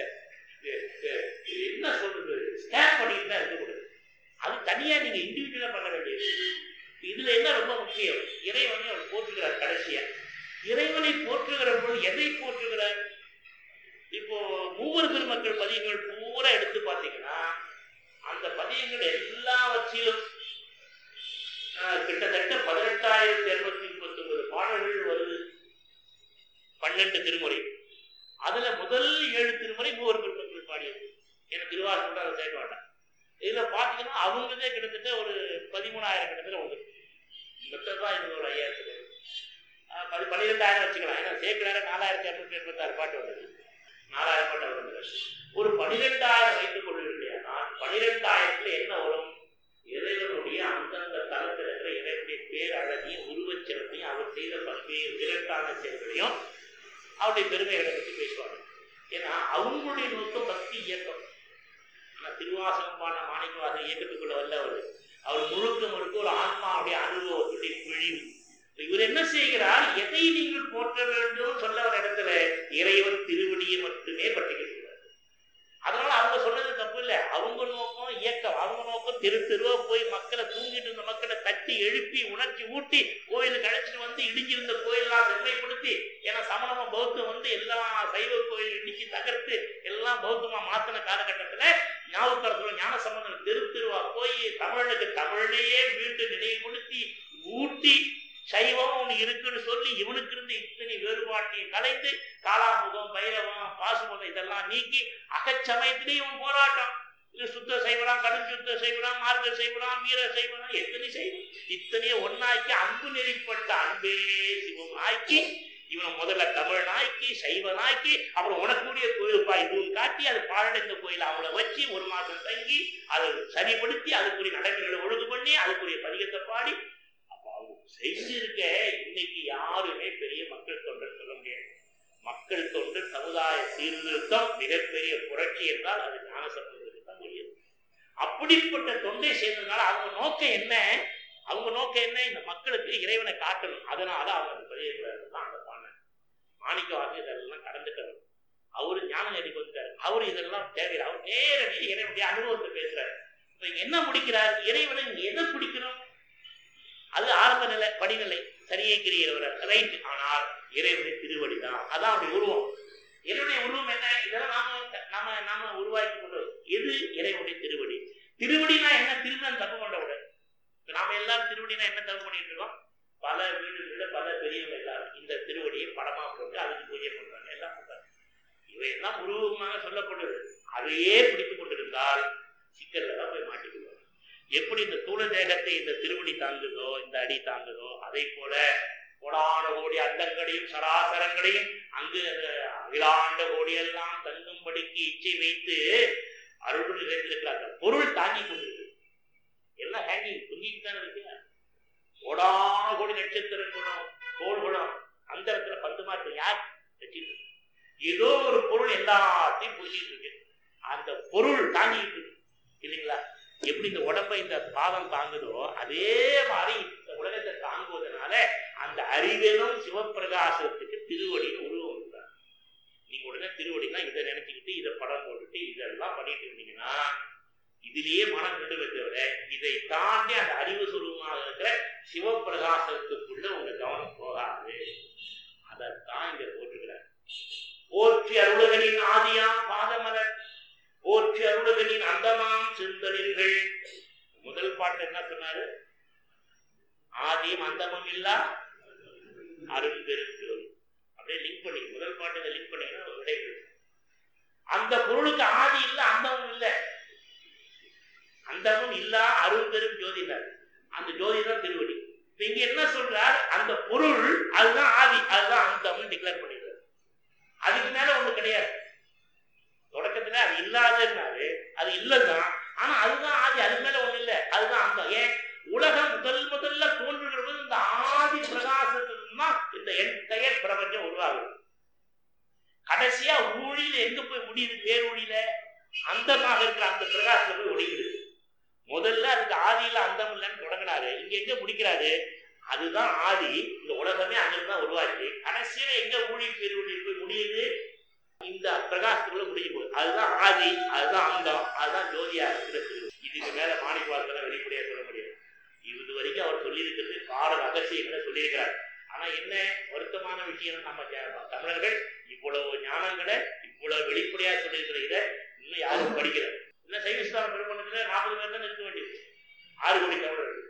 Speaker 2: என்ன சொல்றது ஸ்கேன் பண்ணிட்டு தான் இருக்கக்கூடாது அது தனியா நீங்க இண்டிவிஜுவலா பண்ண வேண்டியது இதுல என்ன ரொம்ப முக்கியம் இறைவனை அவர் போற்றுகிறார் கடைசியா இறைவனை போற்றுகிற பொழுது எதை போற்றுகிறார் இப்போ மூவர் பெருமக்கள் பதியங்கள் பூரா எடுத்து பார்த்தீங்கன்னா அந்த பதியங்கள் எல்லாவற்றிலும் கிட்டத்தட்ட பதினெட்டாயிரத்தி இருநூத்தி முப்பத்தி ஒன்பது பாடல்கள் வருது பன்னெண்டு திருமுறை அதுல முதல் ஏழு திருமுறை மூவர் பெருமக்கள் பாடியது எனக்கு திருவாசூர் அதை சேர்க்க வேண்டாம் இதுல பாத்தீங்கன்னா அவங்களதே கிட்டத்தட்ட ஒரு பதிமூணாயிரம் கிட்டத்தட்ட உண்டு மொத்தம் இது ஒரு ஐயாயிரத்துக்கு ஆஹ் பதி பன்னிரெண்டாயிரம் வச்சுக்கலாம் ஏன்னா சேர்க்கிறாரு நாலாயிரத்தி இரநூத்தி எண்பத்தாறு பாட்டு வந்தது நாலாயிரம் பாட்டு வந்தது ஒரு பனிரெண்டாயிரம் வைத்துக் கொள்வீர்களானால் பனிரெண்டாயிரத்துல என்ன வரும் இறைவனுடைய அந்தந்த தளத்தில் இருக்கிற இறைவனுடைய பேரழகையும் உருவச்சிறப்பையும் அவர் செய்த பல்வேறு விரட்டான செயல்களையும் அவருடைய பெருமைகளை பற்றி பேசுவாங்க ஏன்னா அவங்களுடைய நோக்கம் பக்தி இயக்கம் ஆனா திருவாசகம் பாடின மாணிக்கவாசன் இயக்கத்துக்குள்ள வரல அவர் அவர் முழுக்க முழுக்க ஒரு ஆன்மாவுடைய அனுபவத்துடைய பிழிவு இவர் என்ன செய்கிறார் எதை நீங்கள் போற்ற வேண்டும் சொல்ல ஒரு இடத்துல இறைவன் திருவடியை மட்டுமே பட்டிக்கிறார் அதனால அவங்க சொன்னது தப்பு இல்லை அவங்க நோக்கம் இயக்கம் அவங்க நோக்கம் தெரு தெருவா போய் மக்களை தூங்கிட்டு இருந்த மக்களை தட்டி எழுப்பி உணர்ச்சி ஊட்டி கோயிலுக்கு அழைச்சிட்டு வந்து இடிஞ்சிருந்த கோயிலெல்லாம் செம்மைப்படுத்தி ஏன்னா சமணமா பௌத்தம் வந்து எல்லா சைவ கோயில் இடிச்சு தகர்த்து எல்லாம் பௌத்தமா மாத்தின காலகட்டத்துல ஞாபகத்துல ஞான சம்பந்தம் தெரு தெருவா போய் தமிழனுக்கு தமிழனையே மீண்டும் நினைவுபடுத்தி ஊட்டி சைவம் ஒண்ணு இருக்குன்னு சொல்லி இவனுக்கு இருந்த இத்தனை வேறுபாட்டையும் கலைத்து காலாமுகம் பைரவம் பாசுமுகம் இதெல்லாம் நீக்கி அகச்சமயத்திலேயே இவன் போராட்டம் இது சுத்த செய்வராம் கடும் சுத்த செய்வராம் மார்க்க செய்வராம் வீர செய்வராம் எத்தனை செய்வம் இத்தனையும் ஒன்னாக்கி அன்பு நெறிப்பட்ட அன்பே சிவம் ஆக்கி இவனை முதல்ல தமிழனாக்கி சைவனாக்கி அப்புறம் உனக்குரிய கோயிலுப்பா இதுவும் காட்டி அது பாழடைந்த கோயில் அவளை வச்சு ஒரு மாசம் தங்கி அதை சரிப்படுத்தி அதுக்குரிய நடைமுறைகளை ஒழுங்கு பண்ணி அதுக்குரிய பதிகத்தை பாடி அப்ப அவங்க செஞ்சிருக்க இன்னைக்கு யாருமே பெரிய மக்கள் தொண்டர் சொல்ல முடியாது மக்கள் தொண்டர் சமுதாய சீர்திருத்தம் மிகப்பெரிய புரட்சி என்றால் அது ஞான சம்பந்தத்துக்கு தான் முடியும் அப்படிப்பட்ட தொண்டை செய்ததுனால அவங்க நோக்கம் என்ன அவங்க நோக்கம் என்ன இந்த மக்களுக்கு இறைவனை காட்டணும் அதனால அவங்க அந்த பதிவுகள் தான் அந்த பாடின மாணிக்க வாங்க இதெல்லாம் கடந்துட்டாரு அவரு ஞான நெறிக்கு வந்துட்டாரு அவரு இதெல்லாம் தேவையில்லை அவர் நேரடியாக இறைவனுடைய அனுபவத்தை பேசுறாரு இப்ப இங்க என்ன முடிக்கிறார் இறைவனை இங்க எதை பிடிக்கணும் அது ஆரம்ப நிலை படிநிலை சரியை கிரியவர் ரைட் ஆனால் இறைவனுடைய திருவடி தான் அதான் அப்படி உருவம் இறைவனுடைய உருவம் என்ன இதெல்லாம் நாம நாம நாம உருவாக்கி கொண்டது எது இறைவனுடைய திருவடி திருவடினா என்ன திருமணம் தப்பு பண்ண விட நாம எல்லாரும் திருவடினா என்ன தப்பு பண்ணிட்டு இருக்கோம் பல வீடுகள்ல பல பெரியவங்க எல்லாரும் இந்த திருவடியை படமா போட்டு அதுக்கு பூஜை பண்றாங்க எல்லாம் பண்றாங்க இவையெல்லாம் உருவமாக சொல்லப்படுது அதையே பிடித்துக் கொண்டிருந்தால் சிக்கல்ல தான் போய் மாட்டிக்குவாங்க எப்படி இந்த தூள தேகத்தை இந்த திருவடி தாங்குதோ இந்த அடி தாங்குதோ அதை போல கோடான கோடி அண்டங்களையும் சராசரங்களையும் அங்கு அந்த அகிலாண்ட கோடியெல்லாம் தங்கும்படிக்கு இச்சை வைத்து அருள் நிறைந்திருக்கிறார்கள் பொருள் தாங்கி கொண்டிருக்கு எல்லாம் ஹேங்கிங் துங்கிட்டு தானே இருக்கு கோடான கோடி நட்சத்திரங்களும் கோள்களும் அந்த இடத்துல பந்து மாற்றம் யார் வச்சிட்டு இருக்கு? ஏதோ ஒரு பொருள் எல்லாத்தையும் புரிஞ்சிட்டு இருக்கு அந்த பொருள் தாங்கிட்டு இருக்கு இல்லைங்களா எப்படி இந்த உடம்பை இந்த பாதம் தாங்குதோ அதே மாதிரி இந்த உலகத்தை தாங்குவதனால அந்த அறிவெனும் சிவப்பிரகாசத்துக்கு திருவடின்னு உருவம் இருந்தார் நீங்க உடனே திருவடினா இதை நினைச்சுக்கிட்டு இதை படம் போட்டுட்டு இதெல்லாம் பண்ணிட்டு இருந்தீங்கன்னா இதுலயே மனம் நின்று தவிர இதை தாண்டி அந்த அறிவு சுரூபமாக இருக்கிற சிவப்பிரகாசத்துக்குள்ள உங்க கவனம் போகாது அதைத்தான் இங்க போட்டுக்கிறார் போற்றி அருளகனின் ஆதியாம் பாதமலர் போற்றி அருளகனின் அந்தமாம் சிந்தனிர்கள் முதல் பாட்டு என்ன சொன்னாரு ஆதியும் அந்தமும் இல்லா அரும்பெருஞ்சோதி அப்படியே லிங்க் பண்ணி முதல் பாட்டு லிங்க் பண்ணீங்கன்னா விடை கிடைக்கும். அந்த பொருளுக்கு ஆதி இல்ல அந்தமும் இல்ல அந்தமும் இல்லா அரும்பெரும் ஜோதினார் அந்த ஜோதி தான் திருவடி இப்ப இங்க என்ன சொல்றார் அந்த பொருள் அதுதான் ஆதி அதுதான் அந்தம்னு டிக்ளேர் பண்ணிடுறாரு அதுக்கு மேல ஒண்ணு கிடையாது தொடக்கத்துல அது இல்லாதன்னாரு அது இல்லதான் ஆனா அதுதான் ஆதி அதுக்கு மேல ஒண்ணு இல்ல அதுதான் அந்த ஏன் உலகம் முதல் முதல்ல தோன்றுகிற போது இந்த ஆதி பிரகாசத்துல தான் இந்த என்டையர் பிரபஞ்சம் உருவாகுது கடைசியா ஊழியில எங்க போய் முடியுது பேரொழியில அந்தமாக இருக்கிற அந்த பிரகாசத்துல போய் ஒளிக்குது முதல்ல அதுக்கு ஆதியில அந்தம் இல்லைன்னு தொடங்கினாரு இங்க எங்க முடிக்கிறாரு அதுதான் ஆதி இந்த உலகமே அங்கிருந்து உருவாச்சு கடைசியில எங்க ஊழி பேரொழி போய் முடியுது இந்த பிரகாசத்துக்குள்ள முடிஞ்சு போகுது அதுதான் ஆதி அதுதான் அந்தம் அதுதான் ஜோதியா இருக்கிற திரு இதுக்கு மேல மாணிக்கவாசல வெளிப்படையா சொல்ல முடியாது இது வரைக்கும் அவர் சொல்லியிருக்கிறது பாட ரகசியங்களை சொல்லியிருக்கிறார் ஆனா என்ன வருத்தமான விஷயம் நம்ம ஜ- தமிழர்கள் இவ்வளவு ஞானங்களை இவ்வளவு வெளிப்படையா சொல்லியிருக்கிற இதை இன்னும் யாரும் படிக்கல இன்னும் சைவ இஸ்லாம் பெருமணத்துல நாற்பது பேர் தான் இருக்க வேண்டியது ஆறு கோடி தமிழர்கள்